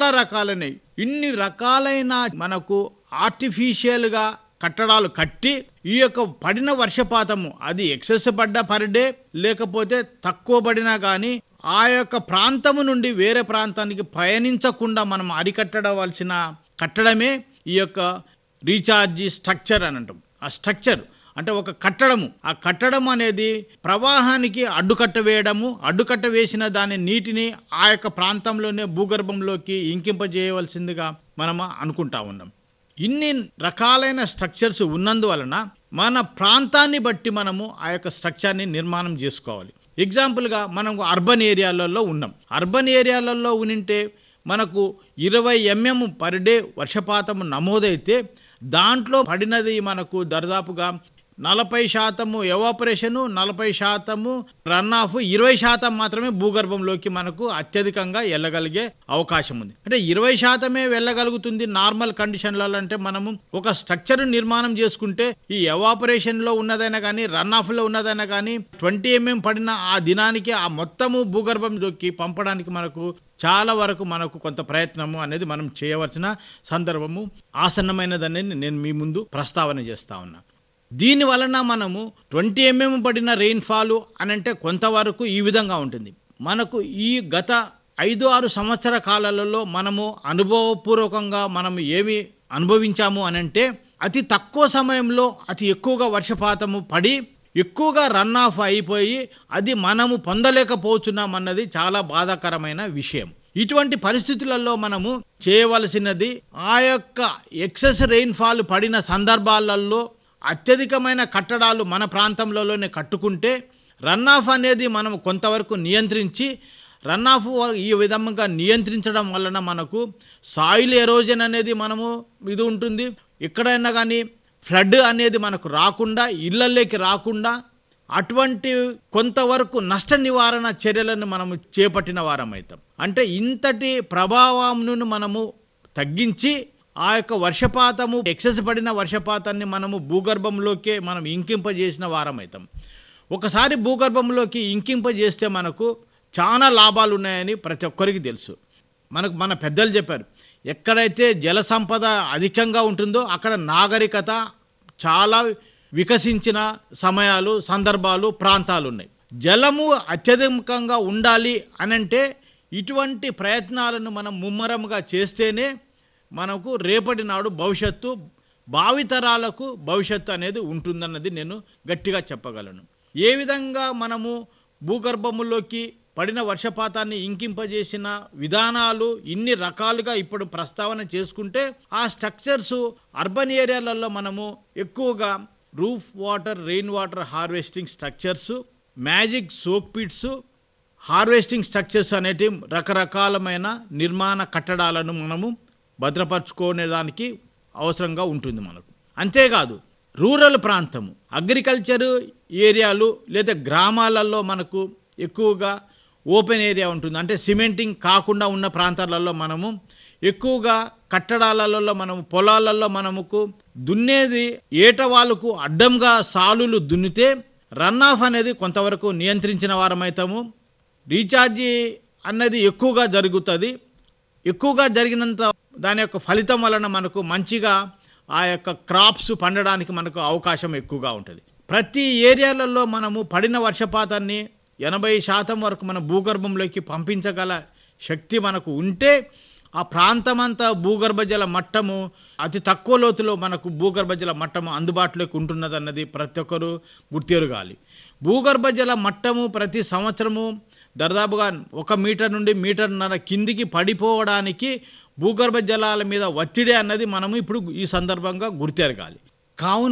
రకాలైన ఇన్ని రకాలైన మనకు ఆర్టిఫిషియల్గా కట్టడాలు కట్టి ఈ యొక్క పడిన వర్షపాతము అది ఎక్సెస్ పడ్డ పర్ డే లేకపోతే తక్కువ పడినా కానీ ఆ యొక్క ప్రాంతము నుండి వేరే ప్రాంతానికి పయనించకుండా మనం అరికట్టడవలసిన కట్టడమే ఈ యొక్క రీఛార్జీ స్ట్రక్చర్ అని అంటాం ఆ స్ట్రక్చర్ అంటే ఒక కట్టడము ఆ కట్టడం అనేది ప్రవాహానికి అడ్డుకట్ట వేయడము అడ్డుకట్ట వేసిన దాని నీటిని ఆ యొక్క ప్రాంతంలోనే భూగర్భంలోకి ఇంకింపజేయవలసిందిగా మనం అనుకుంటా ఉన్నాం ఇన్ని రకాలైన స్ట్రక్చర్స్ ఉన్నందువలన మన ప్రాంతాన్ని బట్టి మనము ఆ యొక్క స్ట్రక్చర్ని నిర్మాణం చేసుకోవాలి ఎగ్జాంపుల్గా మనం అర్బన్ ఏరియాలలో ఉన్నాం అర్బన్ ఏరియాలలో ఉనింటే మనకు ఇరవై ఎంఎం పర్ డే వర్షపాతం నమోదైతే దాంట్లో పడినది మనకు దరిదాపుగా నలభై శాతము ఎవాపరేషను నలభై శాతము రన్ ఆఫ్ ఇరవై శాతం మాత్రమే భూగర్భంలోకి మనకు అత్యధికంగా వెళ్ళగలిగే అవకాశం ఉంది అంటే ఇరవై శాతమే వెళ్ళగలుగుతుంది నార్మల్ కండిషన్లలో అంటే మనము ఒక స్ట్రక్చర్ నిర్మాణం చేసుకుంటే ఈ ఎవాపరేషన్ లో ఉన్నదైనా కానీ రన్ ఆఫ్ లో ఉన్నదైనా కానీ ట్వంటీ ఎంఎం పడిన ఆ దినానికి ఆ మొత్తము భూగర్భంలోకి పంపడానికి మనకు చాలా వరకు మనకు కొంత ప్రయత్నము అనేది మనం చేయవలసిన సందర్భము ఆసన్నమైనదనేది నేను మీ ముందు ప్రస్తావన చేస్తా ఉన్నా దీని వలన మనము ట్వంటీ ఎంఎం పడిన రెయిన్ఫాల్ అని అంటే కొంతవరకు ఈ విధంగా ఉంటుంది మనకు ఈ గత ఐదు ఆరు సంవత్సర కాలాలలో మనము అనుభవపూర్వకంగా మనం ఏమి అనుభవించాము అని అంటే అతి తక్కువ సమయంలో అతి ఎక్కువగా వర్షపాతము పడి ఎక్కువగా రన్ ఆఫ్ అయిపోయి అది మనము పొందలేకపోతున్నాం అన్నది చాలా బాధాకరమైన విషయం ఇటువంటి పరిస్థితులలో మనము చేయవలసినది ఆ యొక్క ఎక్సెస్ రెయిన్ఫాల్ పడిన సందర్భాలలో అత్యధికమైన కట్టడాలు మన ప్రాంతంలోనే కట్టుకుంటే రన్ ఆఫ్ అనేది మనం కొంతవరకు నియంత్రించి రన్ ఆఫ్ ఈ విధంగా నియంత్రించడం వలన మనకు సాయిల్ ఎరోజన్ అనేది మనము ఇది ఉంటుంది ఎక్కడైనా కానీ ఫ్లడ్ అనేది మనకు రాకుండా ఇళ్లలోకి రాకుండా అటువంటి కొంతవరకు నష్ట నివారణ చర్యలను మనము చేపట్టిన వారం అవుతాం అంటే ఇంతటి ప్రభావంను మనము తగ్గించి ఆ యొక్క వర్షపాతము ఎక్సెస్ పడిన వర్షపాతాన్ని మనము భూగర్భంలోకే మనం ఇంకింపజేసిన వారం అవుతాం ఒకసారి భూగర్భంలోకి ఇంకింపజేస్తే మనకు చాలా లాభాలు ఉన్నాయని ప్రతి ఒక్కరికి తెలుసు మనకు మన పెద్దలు చెప్పారు ఎక్కడైతే జల సంపద అధికంగా ఉంటుందో అక్కడ నాగరికత చాలా వికసించిన సమయాలు సందర్భాలు ప్రాంతాలు ఉన్నాయి జలము అత్యధికంగా ఉండాలి అనంటే ఇటువంటి ప్రయత్నాలను మనం ముమ్మరంగా చేస్తేనే మనకు రేపటి నాడు భవిష్యత్తు భావితరాలకు భవిష్యత్తు అనేది ఉంటుందన్నది నేను గట్టిగా చెప్పగలను ఏ విధంగా మనము భూగర్భములోకి పడిన వర్షపాతాన్ని ఇంకింపజేసిన విధానాలు ఇన్ని రకాలుగా ఇప్పుడు ప్రస్తావన చేసుకుంటే ఆ స్ట్రక్చర్స్ అర్బన్ ఏరియాలలో మనము ఎక్కువగా roof water rain water harvesting structures magic soak pits harvesting structures అనేటి రకరకాలమైన నిర్మాణ కట్టడాలను మనము భద్రపరచుకునే దానికి అవసరంగా ఉంటుంది మనకు అంతేకాదు రూరల్ ప్రాంతము అగ్రికల్చర్ ఏరియాలు లేదా గ్రామాలలో మనకు ఎక్కువగా ఓపెన్ ఏరియా ఉంటుంది అంటే సిమెంటింగ్ కాకుండా ఉన్న ప్రాంతాలలో మనము ఎక్కువగా కట్టడాలలో మనము పొలాలలో మనముకు దున్నేది ఏట వాళ్ళకు అడ్డంగా సాలులు దున్నితే రన్ ఆఫ్ అనేది కొంతవరకు నియంత్రించిన వారమవుతాము రీఛార్జీ అన్నది ఎక్కువగా జరుగుతుంది ఎక్కువగా జరిగినంత దాని యొక్క ఫలితం వలన మనకు మంచిగా ఆ యొక్క క్రాప్స్ పండడానికి మనకు అవకాశం ఎక్కువగా ఉంటుంది ప్రతి ఏరియాలలో మనము పడిన వర్షపాతాన్ని ఎనభై శాతం వరకు మన భూగర్భంలోకి పంపించగల శక్తి మనకు ఉంటే ఆ ప్రాంతమంతా భూగర్భ జల మట్టము అతి తక్కువ లోతులో మనకు భూగర్భ జల మట్టము అందుబాటులోకి ఉంటున్నదన్నది ప్రతి ఒక్కరూ గుర్తెరగాలి భూగర్భ జల మట్టము ప్రతి సంవత్సరము దాదాపుగా ఒక మీటర్ నుండి మీటర్న్నర కిందికి పడిపోవడానికి భూగర్భ జలాల మీద ఒత్తిడి అన్నది మనము ఇప్పుడు ఈ సందర్భంగా గుర్తెరగాలి కావున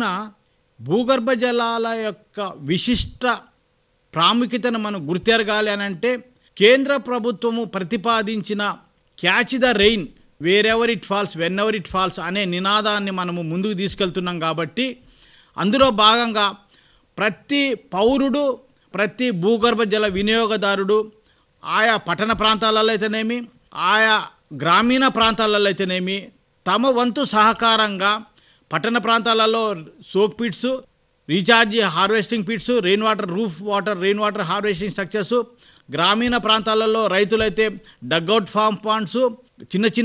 భూగర్భ జలాల యొక్క విశిష్ట ప్రాముఖ్యతను మనం గుర్తెరగాలి అని అంటే కేంద్ర ప్రభుత్వము ప్రతిపాదించిన catch the rain wherever it falls whenever it falls అనే నినాదాన్ని మనము ముందుకు తీసుకెళ్తున్నాం కాబట్టి అందులో భాగంగా ప్రతి పౌరుడు ప్రతి భూగర్భ జల వినియోగదారుడు ఆయా పట్టణ ప్రాంతాలలో అయితేనేమి ఆయా గ్రామీణ ప్రాంతాలలో అయితేనేమి తమ వంతు సహకారంగా పట్టణ ప్రాంతాలలో soak pits recharge harvesting pits rain water roof water rain water harvesting structures గ్రామీణ ప్రాంతాలలో రైతులైతే డగ్అవుట్ ఫామ్ పాండ్స్ చిన్న చిన్న